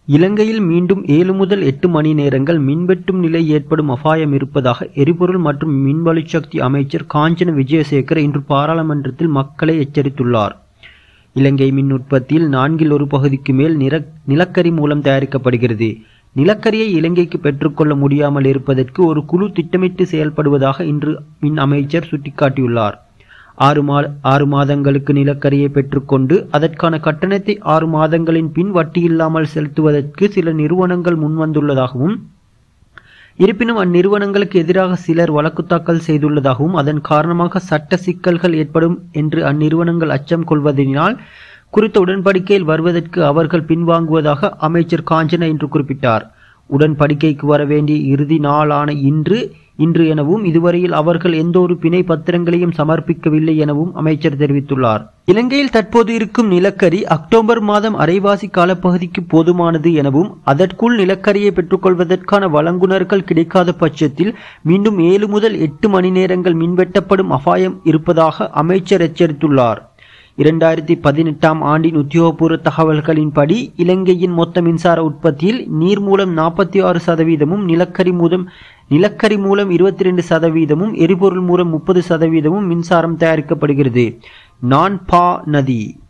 இலங்கையில் மீண்டும் ஏழு முதல் எட்டு மணி நேரங்கள் மின்வெட்டும் நிலை ஏற்படும் அபாயம் இருப்பதாக எரிபொருள் மற்றும் மின்வலுசக்தி அமைச்சர் காஞ்சன விஜயசேகர இன்று பாராளுமன்றத்தில் மக்களை எச்சரித்துள்ளார் இலங்கை மின் உற்பத்தியில் நான்கில் ஒரு பகுதிக்கு மேல் நிற நிலக்கரி மூலம் தயாரிக்கப்படுகிறது நிலக்கரியை இலங்கைக்கு பெற்றுக்கொள்ள முடியாமல் இருப்பதற்கு ஒரு குழு திட்டமிட்டு செயல்படுவதாக இன்று மின் அமைச்சர் சுட்டிக்காட்டியுள்ளார் ஆறு மா ஆறு மாதங்களுக்கு நிலக்கரியை பெற்றுக்கொண்டு அதற்கான கட்டணத்தை ஆறு மாதங்களின் பின் வட்டியில்லாமல் செலுத்துவதற்கு சில நிறுவனங்கள் முன்வந்துள்ளதாகவும் இருப்பினும் அந்நிறுவனங்களுக்கு எதிராக சிலர் வழக்கு தாக்கல் செய்துள்ளதாகவும் அதன் காரணமாக சட்ட சிக்கல்கள் ஏற்படும் என்று அந்நிறுவனங்கள் அச்சம் கொள்வதனால் குறித்த உடன்படிக்கையில் வருவதற்கு அவர்கள் பின்வாங்குவதாக அமைச்சர் காஞ்சன இன்று குறிப்பிட்டார் உடன்படிக்கைக்கு வர வேண்டிய இறுதி நாளான இன்று இன்று எனவும் இதுவரையில் அவர்கள் எந்த ஒரு பிணை பத்திரங்களையும் சமர்ப்பிக்கவில்லை எனவும் அமைச்சர் தெரிவித்துள்ளார் இலங்கையில் தற்போது இருக்கும் நிலக்கரி அக்டோபர் மாதம் அரைவாசி காலப்பகுதிக்கு போதுமானது எனவும் அதற்குள் நிலக்கரியை பெற்றுக்கொள்வதற்கான வழங்குனர்கள் கிடைக்காத பட்சத்தில் மீண்டும் ஏழு முதல் எட்டு மணி நேரங்கள் மின்வெட்டப்படும் அபாயம் இருப்பதாக அமைச்சர் எச்சரித்துள்ளார் இரண்டாயிரத்தி பதினெட்டாம் ஆண்டின் உத்தியோகபூர்வ தகவல்களின்படி இலங்கையின் மொத்த மின்சார உற்பத்தியில் நீர் மூலம் நாற்பத்தி ஆறு சதவீதமும் நிலக்கரி மூலம் நிலக்கரி மூலம் இருபத்தி ரெண்டு சதவீதமும் எரிபொருள் மூலம் முப்பது சதவீதமும் மின்சாரம் தயாரிக்கப்படுகிறது நான் பா நதி